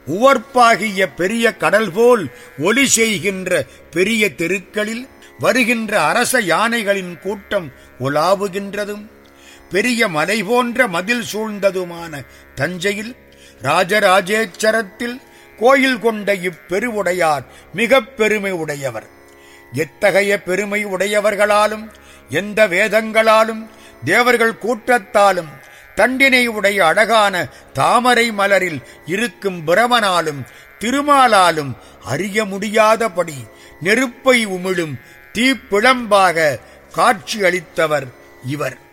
உவர்ப்பாகிய பெரிய கடல் போல் ஒலி செய்கின்ற பெரிய தெருக்களில் வருகின்ற அரச யானைகளின் கூட்டம் உலாவுகின்றதும் பெரிய மலை போன்ற மதில் சூழ்ந்ததுமான தஞ்சையில் ராஜராஜேச்சரத்தில் கோயில் கொண்ட இப்பெருவுடையார் மிகப் பெருமை உடையவர் எத்தகைய பெருமை உடையவர்களாலும் எந்த வேதங்களாலும் தேவர்கள் கூட்டத்தாலும் தண்டினை உடைய அழகான தாமரை மலரில் இருக்கும் பிரமனாலும் திருமாலாலும் அறிய முடியாதபடி நெருப்பை உமிழும் தீப்பிழம்பாக காட்சி அளித்தவர் இவர்